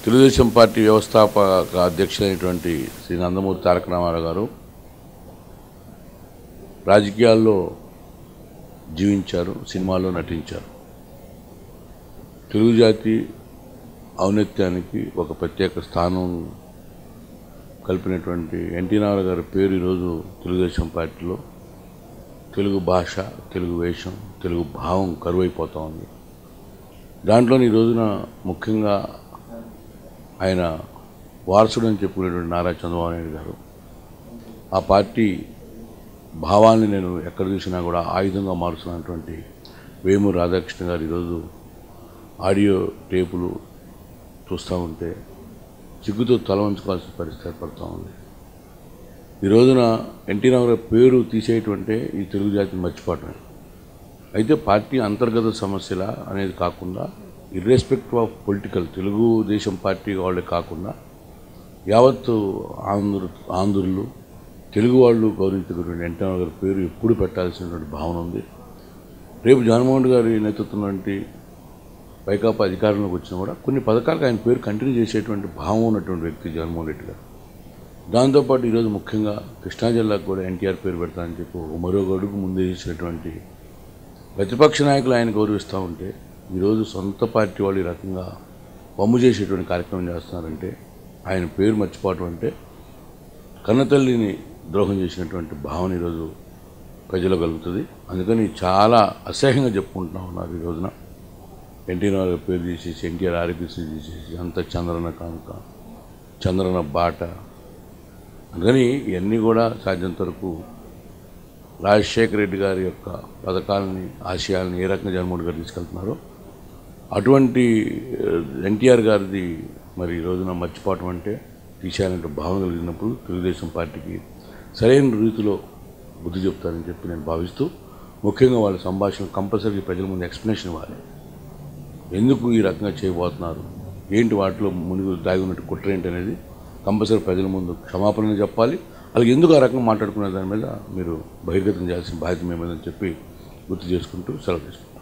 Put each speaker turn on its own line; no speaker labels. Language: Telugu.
తెలుగుదేశం పార్టీ వ్యవస్థాపక అధ్యక్షులైనటువంటి శ్రీ నందమూరి తారక రామారావు గారు రాజకీయాల్లో జీవించారు సినిమాల్లో నటించారు తెలుగు జాతి ఔన్నత్యానికి ఒక ప్రత్యేక స్థానం కల్పినటువంటి ఎన్టీ రామారావు గారి పేరు ఈరోజు తెలుగుదేశం పార్టీలో తెలుగు భాష తెలుగు వేషం తెలుగు భావం కరువైపోతూ ఉంది దాంట్లో ఈ రోజున ముఖ్యంగా ఆయన వారసుడు అని చెప్పుకునేటువంటి నారా చంద్రబాబు నాయుడు గారు ఆ పార్టీ భావాన్ని నేను ఎక్కడ చూసినా కూడా ఆయుధంగా మారుస్తున్నటువంటి వేమూరు రాధాకృష్ణ గారు ఈరోజు ఆడియో టేపులు చూస్తూ ఉంటే సిగ్గుతో తల వంచుకోవాల్సిన పరిస్థితి ఏర్పడుతూ ఉంది ఈ రోజున ఎన్టీ రామారావు పేరు తీసేయటంటే ఈ తెలుగు జాతిని మర్చిపోవటమే అయితే పార్టీ అంతర్గత సమస్యల అనేది కాకుండా irrespective of political Telugu Desam party వాళ్ళే కాకుండా యావత్తు ఆంధ్ర ఆంధ్రులు తెలుగు వాళ్ళు గౌరవించుకున్నటువంటి ఎన్టీ రామారావు గారి పేరు ఎప్పుడు పెట్టాల్సినటువంటి భావన ఉంది రేపు జగన్మోహన్ గారి నేతృత్వంలోని వైకాపా అధికారంలోకి వచ్చినా కూడా కొన్ని పథకాలకు ఆయన పేరు కంటిన్యూ చేసేటువంటి భావం ఉన్నటువంటి వ్యక్తి జగన్మోహన్ రెడ్డి గారు దాంతోపాటు ఈరోజు ముఖ్యంగా కృష్ణా జిల్లాకు కూడా ఎన్టీఆర్ పేరు పెడతానని చెప్పి ఒక మరో అడుగు ముందే చేసినటువంటి ప్రతిపక్ష నాయకులు ఆయన గౌరవిస్తూ ఉంటే ఈరోజు సొంత పార్టీ వాళ్ళు ఈ రకంగా వమ్ము చేసేటువంటి కార్యక్రమం చేస్తున్నారంటే ఆయన పేరు మర్చిపోవటం అంటే కన్నతల్లిని ద్రోహం చేసినటువంటి భావన ఈరోజు ప్రజలు కలుగుతుంది అందుకని చాలా అసహ్యంగా చెప్పుకుంటున్నా ఉన్నారు ఈ రోజున ఎన్టీ రామారావు పేరు తీసేసి ఎన్టీఆర్ ఆరోగ్యశ్రీ తీసేసి అంత చంద్రన కానుక చంద్రన బాట అందుకని ఇవన్నీ కూడా సాధ్యంత వరకు రాజశేఖర రెడ్డి గారి యొక్క పథకాలని ఆశయాలని ఏ రకంగా జగన్మోహన్ గారు తీసుకెళ్తున్నారో అటువంటి ఎన్టీఆర్ గారిది మరి ఈ రోజున మర్చిపోవటం అంటే తీసేయాలంటే భావన కలిగినప్పుడు తెలుగుదేశం పార్టీకి సరైన రీతిలో బుద్ధి చెప్తారని చెప్పి నేను భావిస్తూ ముఖ్యంగా వాళ్ళ సంభాషణ కంపల్సరీ ప్రజల ముందు ఎక్స్ప్లెనేషన్ ఇవ్వాలి ఎందుకు ఈ రకంగా చేయబోతున్నారు ఏంటి వాటిలో మునిగి దాగి ఉన్నట్టు కుట్ర ఏంటి అనేది కంపల్సరీ ప్రజల ముందు క్షమాపణ చెప్పాలి అలాగే ఎందుకు ఆ రకంగా మాట్లాడుకునే దాని మీద మీరు బహిర్గతం చేయాల్సిన బాధ్యత మేమని చెప్పి గుర్తు చేసుకుంటూ సెలవు తీసుకుంటాం